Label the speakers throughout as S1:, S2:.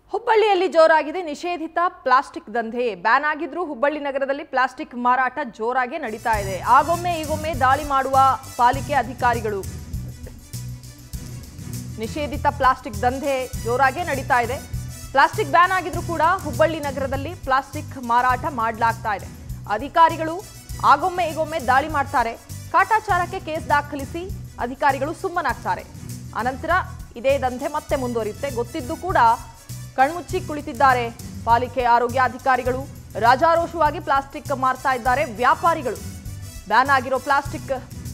S1: ಹುಬ್ಬಳ್ಳಿಯಲ್ಲಿ ಜೋರಾಗಿದೆ ನಿಷೇಧಿತ ಪ್ಲಾಸ್ಟಿಕ್ ದಂಧೆ ಬ್ಯಾನ್ ಆಗಿದ್ರೂ ಹುಬ್ಬಳ್ಳಿ ನಗರದಲ್ಲಿ ಪ್ಲಾಸ್ಟಿಕ್ ಮಾರಾಟ ಜೋರಾಗಿ ನಡೀತಾ ಇದೆ ಆಗೊಮ್ಮೆ ಈಗೊಮ್ಮೆ ದಾಳಿ ಮಾಡುವ ಪಾಲಿಕೆ ಅಧಿಕಾರಿಗಳು ನಿಷೇಧಿತ ಪ್ಲಾಸ್ಟಿಕ್ ದಂಧೆ ಜೋರಾಗಿ ನಡೀತಾ ಇದೆ ಪ್ಲಾಸ್ಟಿಕ್ ಬ್ಯಾನ್ ಆಗಿದ್ರೂ ಕೂಡ ಹುಬ್ಬಳ್ಳಿ ನಗರದಲ್ಲಿ ಪ್ಲಾಸ್ಟಿಕ್ ಮಾರಾಟ ಮಾಡಲಾಗ್ತಾ ಇದೆ ಅಧಿಕಾರಿಗಳು ಆಗೊಮ್ಮೆ ಈಗೊಮ್ಮೆ ದಾಳಿ ಮಾಡ್ತಾರೆ ಕಾಟಾಚಾರಕ್ಕೆ ಕೇಸ್ ದಾಖಲಿಸಿ ಅಧಿಕಾರಿಗಳು ಸುಮ್ಮನಾಗ್ತಾರೆ ಅನಂತರ ಇದೇ ದಂಧೆ ಮತ್ತೆ ಮುಂದುವರಿಯುತ್ತೆ ಗೊತ್ತಿದ್ದು ಕೂಡ ಕಣ್ಮುಚ್ಚಿ ಕುಳಿತಿದ್ದಾರೆ ಪಾಲಿಕೆ ಆರೋಗ್ಯ ಅಧಿಕಾರಿಗಳು ರಾಜಾರೋಷವಾಗಿ ಪ್ಲಾಸ್ಟಿಕ್ ಮಾರ್ತಾ ಇದ್ದಾರೆ ವ್ಯಾಪಾರಿಗಳು ಬ್ಯಾನ್ ಆಗಿರೋ ಪ್ಲಾಸ್ಟಿಕ್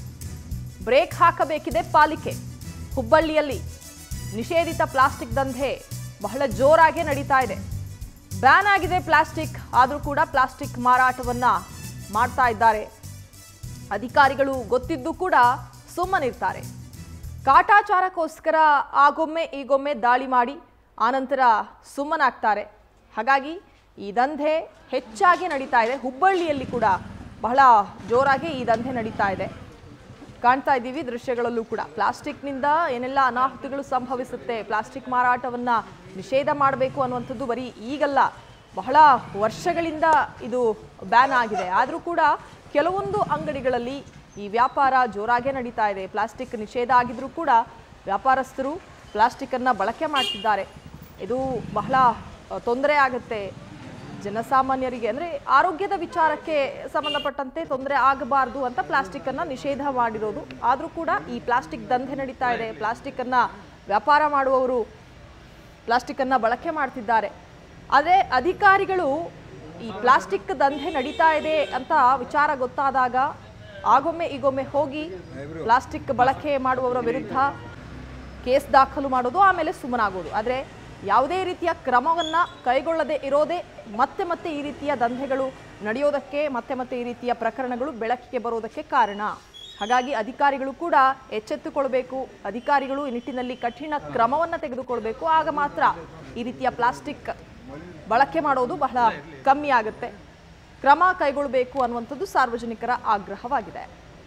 S1: ಬ್ರೇಕ್ ಹಾಕಬೇಕಿದೆ ಪಾಲಿಕೆ ಹುಬ್ಬಳ್ಳಿಯಲ್ಲಿ ನಿಷೇಧಿತ ಪ್ಲಾಸ್ಟಿಕ್ ದಂಧೆ ಬಹಳ ಜೋರಾಗಿ ನಡೀತಾ ಇದೆ ಬ್ಯಾನ್ ಆಗಿದೆ ಪ್ಲಾಸ್ಟಿಕ್ ಆದರೂ ಕೂಡ ಪ್ಲಾಸ್ಟಿಕ್ ಮಾರಾಟವನ್ನ ಮಾಡ್ತಾ ಇದ್ದಾರೆ ಅಧಿಕಾರಿಗಳು ಗೊತ್ತಿದ್ದು ಕೂಡ ಸುಮ್ಮನಿರ್ತಾರೆ ಕಾಟಾಚಾರಕ್ಕೋಸ್ಕರ ಆಗೊಮ್ಮೆ ಈಗೊಮ್ಮೆ ದಾಳಿ ಮಾಡಿ ಆನಂತರ ಸುಮ್ಮನಾಗ್ತಾರೆ ಹಾಗಾಗಿ ಈ ದಂಧೆ ಹೆಚ್ಚಾಗಿ ನಡೀತಾ ಇದೆ ಹುಬ್ಬಳ್ಳಿಯಲ್ಲಿ ಕೂಡ ಬಹಳ ಜೋರಾಗಿ ಈ ದಂಧೆ ನಡೀತಾ ಇದೆ ಕಾಣ್ತಾ ಇದ್ದೀವಿ ದೃಶ್ಯಗಳಲ್ಲೂ ಕೂಡ ಪ್ಲಾಸ್ಟಿಕ್ನಿಂದ ಏನೆಲ್ಲ ಅನಾಹುತಗಳು ಸಂಭವಿಸುತ್ತೆ ಪ್ಲಾಸ್ಟಿಕ್ ಮಾರಾಟವನ್ನ ನಿಷೇಧ ಮಾಡಬೇಕು ಅನ್ನುವಂಥದ್ದು ಬರೀ ಈಗಲ್ಲ ಬಹಳ ವರ್ಷಗಳಿಂದ ಇದು ಬ್ಯಾನ್ ಆಗಿದೆ ಆದರೂ ಕೂಡ ಕೆಲವೊಂದು ಅಂಗಡಿಗಳಲ್ಲಿ ಈ ವ್ಯಾಪಾರ ಜೋರಾಗೇ ನಡೀತಾ ಇದೆ ಪ್ಲಾಸ್ಟಿಕ್ ನಿಷೇಧ ಆಗಿದ್ರೂ ಕೂಡ ವ್ಯಾಪಾರಸ್ಥರು ಪ್ಲಾಸ್ಟಿಕ್ಕನ್ನು ಬಳಕೆ ಮಾಡ್ತಿದ್ದಾರೆ ಇದು ಬಹಳ ತೊಂದರೆ ಆಗುತ್ತೆ ಜನಸಾಮಾನ್ಯರಿಗೆ ಅಂದರೆ ಆರೋಗ್ಯದ ವಿಚಾರಕ್ಕೆ ಸಂಬಂಧಪಟ್ಟಂತೆ ತೊಂದರೆ ಆಗಬಾರ್ದು ಅಂತ ಪ್ಲಾಸ್ಟಿಕ್ಕನ್ನು ನಿಷೇಧ ಮಾಡಿರೋದು ಆದರೂ ಕೂಡ ಈ ಪ್ಲಾಸ್ಟಿಕ್ ದಂಧೆ ನಡೀತಾ ಇದೆ ಪ್ಲಾಸ್ಟಿಕ್ಕನ್ನು ವ್ಯಾಪಾರ ಮಾಡುವವರು ಪ್ಲಾಸ್ಟಿಕ್ಕನ್ನು ಬಳಕೆ ಮಾಡ್ತಿದ್ದಾರೆ ಆದರೆ ಅಧಿಕಾರಿಗಳು ಈ ಪ್ಲಾಸ್ಟಿಕ್ ದಂಧೆ ನಡೀತಾ ಇದೆ ಅಂತ ವಿಚಾರ ಗೊತ್ತಾದಾಗ ಆಗೊಮ್ಮೆ ಈಗೊಮ್ಮೆ ಹೋಗಿ ಪ್ಲಾಸ್ಟಿಕ್ ಬಳಕೆ ಮಾಡುವವರ ವಿರುದ್ಧ ಕೇಸ್ ದಾಖಲು ಮಾಡೋದು ಆಮೇಲೆ ಸುಮ್ಮನಾಗೋದು ಆದರೆ ಯಾವುದೇ ರೀತಿಯ ಕ್ರಮವನ್ನು ಕೈಗೊಳ್ಳದೆ ಇರೋದೇ ಮತ್ತೆ ಮತ್ತೆ ಈ ರೀತಿಯ ದಂಧೆಗಳು ನಡೆಯೋದಕ್ಕೆ ಮತ್ತೆ ಮತ್ತೆ ಈ ರೀತಿಯ ಪ್ರಕರಣಗಳು ಬೆಳಕಿಗೆ ಬರೋದಕ್ಕೆ ಕಾರಣ ಹಾಗಾಗಿ ಅಧಿಕಾರಿಗಳು ಕೂಡ ಎಚ್ಚೆತ್ತುಕೊಳ್ಬೇಕು ಅಧಿಕಾರಿಗಳು ಈ ನಿಟ್ಟಿನಲ್ಲಿ ಕಠಿಣ ಕ್ರಮವನ್ನು ತೆಗೆದುಕೊಳ್ಬೇಕು ಆಗ ಮಾತ್ರ ಈ ರೀತಿಯ ಪ್ಲಾಸ್ಟಿಕ್ ಬಳಕೆ ಮಾಡೋದು ಬಹಳ ಕಮ್ಮಿ ಆಗುತ್ತೆ ಕ್ರಮ ಕೈಗೊಳ್ಳಬೇಕು ಅನ್ನುವಂಥದ್ದು ಸಾರ್ವಜನಿಕರ ಆಗ್ರಹವಾಗಿದೆ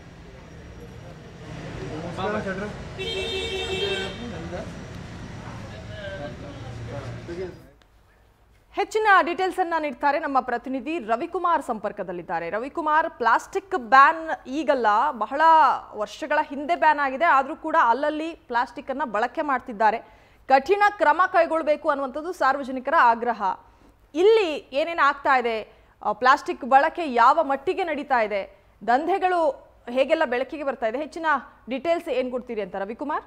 S1: ಹೆಚ್ಚಿನ ಡೀಟೇಲ್ಸ್ ಅನ್ನ ನೀಡ್ತಾರೆ ನಮ್ಮ ಪ್ರತಿನಿಧಿ ರವಿಕುಮಾರ್ ಸಂಪರ್ಕದಲ್ಲಿದ್ದಾರೆ ರವಿಕುಮಾರ್ ಪ್ಲಾಸ್ಟಿಕ್ ಬ್ಯಾನ್ ಈಗಲ್ಲ ಬಹಳ ವರ್ಷಗಳ ಹಿಂದೆ ಬ್ಯಾನ್ ಆಗಿದೆ ಆದರೂ ಕೂಡ ಅಲ್ಲಲ್ಲಿ ಪ್ಲಾಸ್ಟಿಕ್ ಅನ್ನ ಬಳಕೆ ಮಾಡ್ತಿದ್ದಾರೆ ಕಠಿಣ ಕ್ರಮ ಕೈಗೊಳ್ಳಬೇಕು ಅನ್ನುವಂಥದ್ದು ಸಾರ್ವಜನಿಕರ ಆಗ್ರಹ ಇಲ್ಲಿ ಏನೇನು ಆಗ್ತಾ ಇದೆ ಆ, ಪ್ಲಾಸ್ಟಿಕ್ ಬಳಕೆ ಯಾವ ಮಟ್ಟಿಗೆ ನಡೀತಾ ಇದೆ ದಂಧೆಗಳು ಹೇಗೆಲ್ಲ ಬೆಳಕಿಗೆ ಬರ್ತಾ ಇದೆ ಹೆಚ್ಚಿನ ಡೀಟೇಲ್ಸ್ ಏನು ಕೊಡ್ತೀರಿ ಅಂತ ರವಿಕುಮಾರ್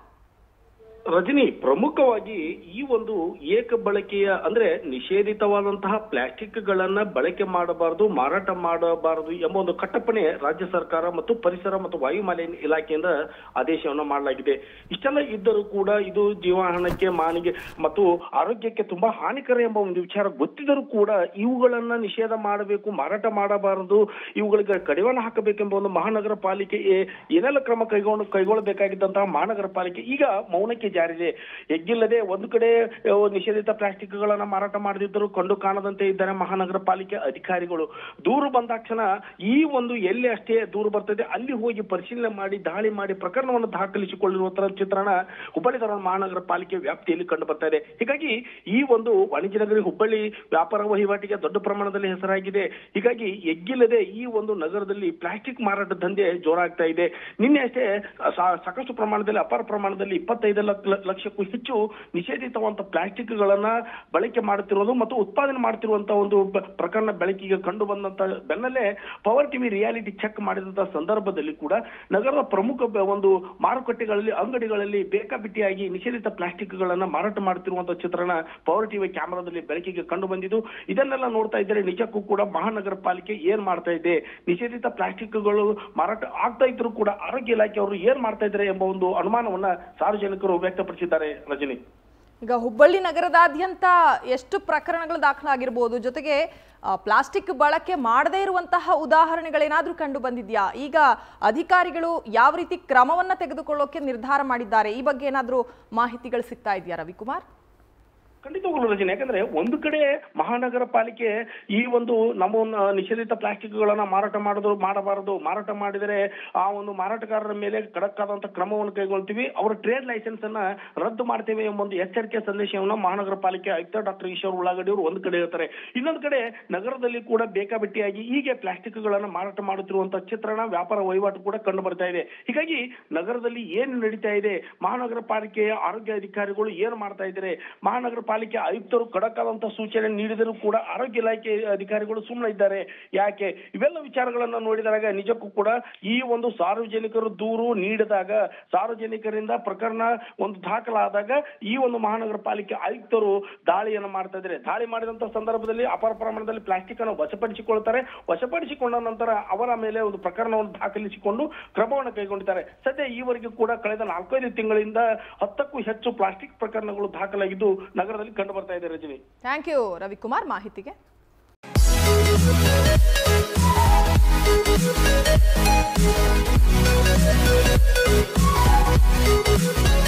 S2: ರಜನಿ ಪ್ರಮುಖವಾಗಿ ಈ ಒಂದು ಏಕ ಬಳಕೆಯ ಅಂದ್ರೆ ನಿಷೇಧಿತವಾದಂತಹ ಪ್ಲಾಸ್ಟಿಕ್ ಗಳನ್ನ ಬಳಕೆ ಮಾಡಬಾರದು ಮಾರಾಟ ಮಾಡಬಾರದು ಎಂಬ ಒಂದು ಕಟ್ಟಪ್ಪಣೆ ರಾಜ್ಯ ಸರ್ಕಾರ ಮತ್ತು ಪರಿಸರ ಮತ್ತು ವಾಯು ಮಾಲಿನ್ಯ ಇಲಾಖೆಯಿಂದ ಆದೇಶವನ್ನು ಮಾಡಲಾಗಿದೆ ಇಷ್ಟೆಲ್ಲ ಇದ್ದರೂ ಕೂಡ ಇದು ಜೀವಹಣಕ್ಕೆ ಮಾನಿಗೆ ಮತ್ತು ಆರೋಗ್ಯಕ್ಕೆ ತುಂಬಾ ಹಾನಿಕರ ಎಂಬ ಒಂದು ವಿಚಾರ ಗೊತ್ತಿದ್ದರೂ ಕೂಡ ಇವುಗಳನ್ನ ನಿಷೇಧ ಮಾಡಬೇಕು ಮಾರಾಟ ಮಾಡಬಾರದು ಇವುಗಳಿಗೆ ಕಡಿವಾಣ ಹಾಕಬೇಕೆಂಬ ಒಂದು ಮಹಾನಗರ ಪಾಲಿಕೆ ಏ- ಏನೆಲ್ಲ ಕ್ರಮ ಕೈಗೊಂಡು ಕೈಗೊಳ್ಳಬೇಕಾಗಿದ್ದಂತಹ ಮಹಾನಗರ ಪಾಲಿಕೆ ಈಗ ಮೌನಕ್ಕೆ ಜಾರಿದೆ ಎಗ್ಗಿಲ್ಲದೆ ಒಂದು ಕಡೆ ಆ, ನಿಷೇಧಿತ ಪ್ಲಾಸ್ಟಿಕ್ ಗಳನ್ನ ಮಾರಾಟ ಮಾಡದಿದ್ದರೂ ಕಂಡು ಕಾಣದಂತೆ ಇದ್ದಾರೆ ಮಹಾನಗರ ಪಾಲಿಕೆ ಅಧಿಕಾರಿಗಳು ದೂರು ಬಂದಾಕ್ಷಣ ಈ ಒಂದು ಎಲ್ಲಿ ಅಷ್ಟೇ ದೂರು ಬರ್ತದೆ ಅಲ್ಲಿ ಹೋಗಿ ಪರಿಶೀಲನೆ ಮಾಡಿ ದಾಳಿ ಮಾಡಿ ಪ್ರಕರಣವನ್ನು ದಾಖಲಿಸಿಕೊಳ್ಳಿರುವ ಚಿತ್ರಣ ಹುಬ್ಬಳ್ಳಿ ಧಾರವಾಡ ಮಹಾನಗರ ಪಾಲಿಕೆ ವ್ಯಾಪ್ತಿಯಲ್ಲಿ ಕಂಡು ಬರ್ತಾ ಇದೆ ಹೀಗಾಗಿ ಈ ಒಂದು ವಾಣಿಜ್ಯ ನಗರಿ ಹುಬ್ಬಳ್ಳಿ ವ್ಯಾಪಾರ ವಹಿವಾಟಿಗೆ ದೊಡ್ಡ ಪ್ರಮಾಣದಲ್ಲಿ ಹೆಸರಾಗಿದೆ ಹೀಗಾಗಿ ಎಗ್ಗಿಲ್ಲದೆ ಈ ಒಂದು ನಗರದಲ್ಲಿ ಪ್ಲಾಸ್ಟಿಕ್ ಮಾರಾಟ ದಂಧೆ ಜೋರಾಗ್ತಾ ಇದೆ ನಿನ್ನೆ ಅಷ್ಟೇ ಸಾ- ಸಾಕಷ್ಟು ಪ್ರಮಾಣದಲ್ಲಿ ಅಪಾರ ಪ್ರಮಾಣದಲ್ಲಿ ಇಪ್ಪತ್ತೈದು ಲಕ್ಷ- ಲಕ್ಷಕ್ಕೂ ಹೆಚ್ಚು ನಿಷೇಧಿತವಂತ ಪ್ಲಾಸ್ಟಿಕ್ ಗಳನ್ನ ಬಳಕೆ ಮಾಡುತ್ತಿರುವುದು ಮತ್ತು ಉತ್ಪಾದನೆ ಮಾಡುತ್ತಿರುವಂತಹ ಒಂದು ಬ- ಪ್ರಕರಣ ಬೆಳಕಿಗೆ ಕಂಡು ಬಂದಂತ ಬೆನ್ನಲ್ಲೇ ಪವರ್ ಟಿವಿ ರಿಯಾಲಿಟಿ ಚೆಕ್ ಮಾಡಿದಂತ ಸಂದರ್ಭದಲ್ಲಿ ಕೂಡ ನಗರದ ಪ್ರಮುಖ ಬ- ಒಂದು ಮಾರುಕಟ್ಟೆಗಳಲ್ಲಿ ಅಂಗಡಿಗಳಲ್ಲಿ ಬೇಕಾಬಿಟ್ಟಿಯಾಗಿ ನಿಷೇಧಿತ ಪ್ಲಾಸ್ಟಿಕ್ ಗಳನ್ನ ಮಾರಾಟ ಮಾಡುತ್ತಿರುವಂತಹ ಚಿತ್ರಣ ಪವರ್ ಟಿವಿ ಕ್ಯಾಮೆರಾದಲ್ಲಿ ಬೆಳಕಿಗೆ ಕಂಡು ಬಂದಿದ್ದು ಇದನ್ನೆಲ್ಲ ನೋಡ್ತಾ ಇದ್ದರೆ ನಿಜಕ್ಕೂ ಕೂಡ ಮಹಾನಗರ ಪಾಲಿಕೆ ಏನ್ ಮಾಡ್ತಾ ಇದೆ ನಿಷೇಧಿತ ಪ್ಲಾಸ್ಟಿಕ್ಗಳು ಮಾರಾಟ ಆಗ್ತಾ ಇದ್ರು ಕೂಡ ಆರೋಗ್ಯ ಇಲಾಖೆಯವರು ಏನ್ ಮಾಡ್ತಾ ಇದ್ದಾರೆ ಎಂಬ ಒಂದು ಅನುಮಾನವನ್ನ ಸಾರ್ವಜನಿಕರು ವ್ಯಕ್ತಪಡಿಸಿದ್ದಾರೆ ರಜನಿ
S1: ಈಗ ಹುಬ್ಬಳ್ಳಿ ನಗರದಾದ್ಯಂತ ಎಷ್ಟು ಪ್ರಕರಣಗಳು ದಾಖಲಾಗಿರ್ಬೋದು ಜೊತೆಗೆ ಆ, ಪ್ಲಾಸ್ಟಿಕ್ ಬಳಕೆ ಮಾಡದೇ ಇರುವಂತಹ ಉದಾಹರಣೆಗಳೇನಾದ್ರೂ ಕಂಡು ಬಂದಿದ್ಯಾ ಈಗ ಅಧಿಕಾರಿಗಳು ಯಾವ ರೀತಿ ಕ್ರಮವನ್ನ ತೆಗೆದುಕೊಳ್ಳೋಕೆ ನಿರ್ಧಾರ ಮಾಡಿದ್ದಾರೆ ಈ ಬಗ್ಗೆ ಏನಾದ್ರೂ ಮಾಹಿತಿಗಳು ಸಿಗ್ತಾ ಇದೆಯಾ ರವಿಕುಮಾರ್
S2: ಖಂಡಿತವಾಗ್ಲೂ ರಚನೆ ಯಾಕಂದ್ರೆ ಒಂದು ಕಡೆ ಮಹಾನಗರ ಪಾಲಿಕೆ ಈ ಒಂದು ನಮ್ಮ ನಿಷೇಧಿತ ಪ್ಲಾಸ್ಟಿಕ್ಗಳನ್ನ ಮಾರಾಟ ಮಾಡೋದು ಮಾಡಬಾರದು ಮಾರಾಟ ಮಾಡಿದರೆ ಆ ಒಂದು ಮಾರಾಟಗಾರರ ಮೇಲೆ ಖಡಕ್ ಆದಂತ ಕ್ರಮವನ್ನು ಕೈಗೊಳ್ತೀವಿ ಅವರ ಟ್ರೇಡ್ ಲೈಸೆನ್ಸ್ ಅನ್ನ ರದ್ದು ಮಾಡ್ತೇವೆ ಎಂಬ ಒಂದು ಎಚ್ಚರಿಕೆ ಸಂದೇಶವನ್ನ ಮಹಾನಗರ ಪಾಲಿಕೆ ಆಯುಕ್ತ ಡಾಕ್ಟರ್ ಈಶ್ವರ್ ಉಳ್ಳಾಗಡ್ಡಿ ಅವರು ಒಂದು ಕಡೆ ಹೇಳ್ತಾರೆ ಇನ್ನೊಂದು ಕಡೆ ನಗರದಲ್ಲಿ ಕೂಡ ಬೇಕಾಬಿಟ್ಟಿಯಾಗಿ ಹೀಗೆ ಪ್ಲಾಸ್ಟಿಕ್ಗಳನ್ನ ಮಾರಾಟ ಮಾಡುತ್ತಿರುವಂತಹ ಚಿತ್ರಣ ವ್ಯಾಪಾರ ವಹಿವಾಟು ಕೂಡ ಕಂಡು ಬರ್ತಾ ಇದೆ ಹೀಗಾಗಿ ನಗರದಲ್ಲಿ ಏನು ನಡೀತಾ ಇದೆ ಮಹಾನಗರ ಪಾಲಿಕೆಯ ಆರೋಗ್ಯ ಅಧಿಕಾರಿಗಳು ಏನು ಮಾಡ್ತಾ ಇದ್ದಾರೆ ಮಹಾನಗರ ಪಾಲಿಕೆ ಆಯುಕ್ತರು ಖಡಕ್ ಆದಂತಹ ಸೂಚನೆ ನೀಡಿದರೂ ಕೂಡ ಆರೋಗ್ಯ ಇಲಾಖೆ ಅಧಿಕಾರಿಗಳು ಸುಮ್ಮನೆ ಇದ್ದಾರೆ ಯಾಕೆ ಇವೆಲ್ಲ ವಿಚಾರಗಳನ್ನ ನೋಡಿದಾಗ ನಿಜಕ್ಕೂ ಕೂಡ ಈ ಒಂದು ಸಾರ್ವಜನಿಕರು ದೂರು ನೀಡಿದಾಗ ಸಾರ್ವಜನಿಕರಿಂದ ಪ್ರಕರಣ ಒಂದು ದಾಖಲಾದಾಗ ಈ ಒಂದು ಮಹಾನಗರ ಪಾಲಿಕೆ ಆಯುಕ್ತರು ದಾಳಿಯನ್ನು ಮಾಡ್ತಾ ಇದ್ದಾರೆ ದಾಳಿ ಮಾಡಿದಂತ ಸಂದರ್ಭದಲ್ಲಿ ಅಪಾರ ಪ್ರಮಾಣದಲ್ಲಿ ಪ್ಲಾಸ್ಟಿಕ್ ಅನ್ನು ವಶಪಡಿಸಿಕೊಳ್ತಾರೆ ವಶಪಡಿಸಿಕೊಂಡ ನಂತರ ಅವರ ಮೇಲೆ ಒಂದು ಪ್ರಕರಣವನ್ನು ದಾಖಲಿಸಿಕೊಂಡು ಕ್ರಮವನ್ನು ಕೈಗೊಂಡಿದ್ದಾರೆ ಸದ್ಯ ಈವರೆಗೂ ಕೂಡ ಕಳೆದ ನಾಲ್ಕೈದು ತಿಂಗಳಿಂದ ಹತ್ತಕ್ಕೂ ಹೆಚ್ಚು ಪ್ಲಾಸ್ಟಿಕ್ ಪ್ರಕರಣಗಳು ದಾಖಲಾಗಿದ್ದು ನಗರದಲ್ಲಿ ಕಂಡು ಬರ್ತಾ ಇದೆ ರಜನಿ
S1: ಥ್ಯಾಂಕ್ ಯು ರವಿಕುಮಾರ್ ಮಾಹಿತಿಗೆ
S3: Thank you.